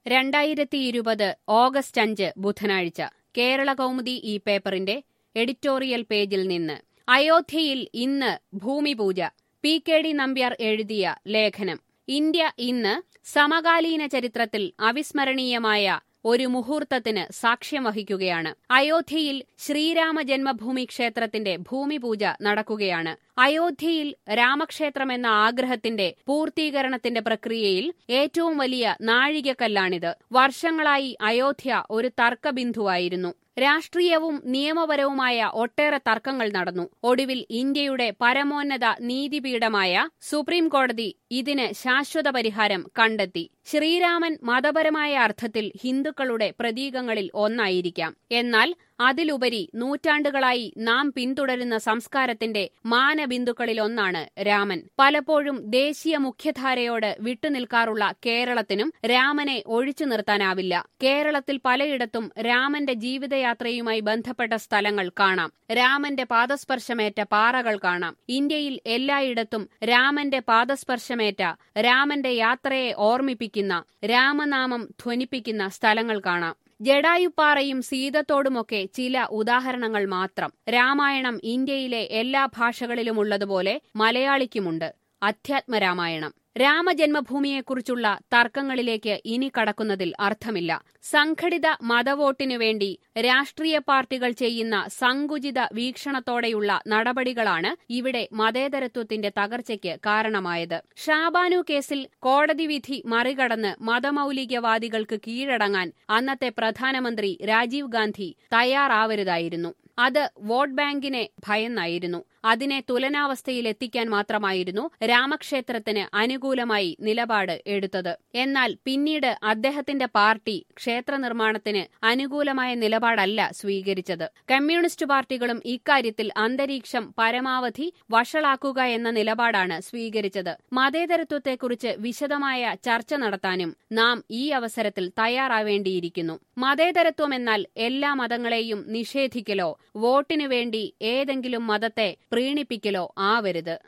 രണ്ടായിരത്തി ഇരുപത് ഓഗസ്റ്റ് അഞ്ച് ബുധനാഴ്ച കേരള കൗമുദി ഈ പേപ്പറിന്റെ എഡിറ്റോറിയൽ പേജിൽ നിന്ന് അയോധ്യയിൽ ഇന്ന് ഭൂമിപൂജ പി കെ ഡി നമ്പ്യാർ എഴുതിയ ലേഖനം ഇന്ത്യ ഇന്ന് സമകാലീന ചരിത്രത്തിൽ അവിസ്മരണീയമായ ഒരു മുഹൂർത്തത്തിന് സാക്ഷ്യം വഹിക്കുകയാണ് അയോധ്യയിൽ ശ്രീരാമ ജന്മഭൂമി ക്ഷേത്രത്തിന്റെ ഭൂമിപൂജ നടക്കുകയാണ് അയോധ്യയിൽ രാമക്ഷേത്രമെന്ന ആഗ്രഹത്തിന്റെ പൂർത്തീകരണത്തിന്റെ പ്രക്രിയയിൽ ഏറ്റവും വലിയ നാഴികക്കല്ലാണിത് വർഷങ്ങളായി അയോധ്യ ഒരു തർക്കബിന്ദുവായിരുന്നു രാഷ്ട്രീയവും നിയമപരവുമായ ഒട്ടേറെ തർക്കങ്ങൾ നടന്നു ഒടുവിൽ ഇന്ത്യയുടെ പരമോന്നത നീതിപീഠമായ സുപ്രീം കോടതി ഇതിന് ശാശ്വത പരിഹാരം കണ്ടെത്തി ശ്രീരാമൻ മതപരമായ അർത്ഥത്തിൽ ഹിന്ദുക്കളുടെ പ്രതീകങ്ങളിൽ ഒന്നായിരിക്കാം എന്നാൽ അതിലുപരി നൂറ്റാണ്ടുകളായി നാം പിന്തുടരുന്ന സംസ്കാരത്തിന്റെ മാനബിന്ദുക്കളിലൊന്നാണ് രാമൻ പലപ്പോഴും ദേശീയ മുഖ്യധാരയോട് വിട്ടുനിൽക്കാറുള്ള കേരളത്തിനും രാമനെ ഒഴിച്ചു നിർത്താനാവില്ല കേരളത്തിൽ പലയിടത്തും രാമന്റെ ജീവിതയാത്രയുമായി ബന്ധപ്പെട്ട സ്ഥലങ്ങൾ കാണാം രാമന്റെ പാദസ്പർശമേറ്റ പാറകൾ കാണാം ഇന്ത്യയിൽ എല്ലായിടത്തും രാമന്റെ പാദസ്പർശമേറ്റ രാമന്റെ യാത്രയെ ഓർമ്മിപ്പിക്കുന്ന രാമനാമം ധ്വനിപ്പിക്കുന്ന സ്ഥലങ്ങൾ കാണാം ജഡായുപ്പാറയും സീതത്തോടുമൊക്കെ ചില ഉദാഹരണങ്ങൾ മാത്രം രാമായണം ഇന്ത്യയിലെ എല്ലാ ഭാഷകളിലുമുള്ളതുപോലെ മലയാളിക്കുമുണ്ട് അധ്യാത്മരാമായണം രാമജന്മഭൂമിയെക്കുറിച്ചുള്ള തർക്കങ്ങളിലേക്ക് ഇനി കടക്കുന്നതിൽ അർത്ഥമില്ല സംഘടിത മതവോട്ടിനു വേണ്ടി രാഷ്ട്രീയ പാർട്ടികൾ ചെയ്യുന്ന സങ്കുചിത വീക്ഷണത്തോടെയുള്ള നടപടികളാണ് ഇവിടെ മതേതരത്വത്തിന്റെ തകർച്ചയ്ക്ക് കാരണമായത് ഷാബാനു കേസിൽ കോടതി വിധി മറികടന്ന് മതമൌലികവാദികൾക്ക് കീഴടങ്ങാൻ അന്നത്തെ പ്രധാനമന്ത്രി രാജീവ് ഗാന്ധി തയ്യാറാവരുതായിരുന്നു അത് വോട്ട് ബാങ്കിനെ ഭയന്നായിരുന്നു അതിനെ തുലനാവസ്ഥയിലെത്തിക്കാൻ മാത്രമായിരുന്നു രാമക്ഷേത്രത്തിന് അനുകൂലമായി നിലപാട് എടുത്തത് എന്നാൽ പിന്നീട് അദ്ദേഹത്തിന്റെ പാർട്ടി ക്ഷേത്ര നിർമ്മാണത്തിന് അനുകൂലമായ നിലപാടല്ല സ്വീകരിച്ചത് കമ്മ്യൂണിസ്റ്റ് പാർട്ടികളും ഇക്കാര്യത്തിൽ അന്തരീക്ഷം പരമാവധി വഷളാക്കുക എന്ന നിലപാടാണ് സ്വീകരിച്ചത് മതേതരത്വത്തെക്കുറിച്ച് വിശദമായ ചർച്ച നടത്താനും നാം ഈ അവസരത്തിൽ തയ്യാറാവേണ്ടിയിരിക്കുന്നു മതേതരത്വമെന്നാൽ എല്ലാ മതങ്ങളെയും നിഷേധിക്കലോ വോട്ടിനു വേണ്ടി ഏതെങ്കിലും മതത്തെ പ്രീണിപ്പിക്കലോ ആവരുത്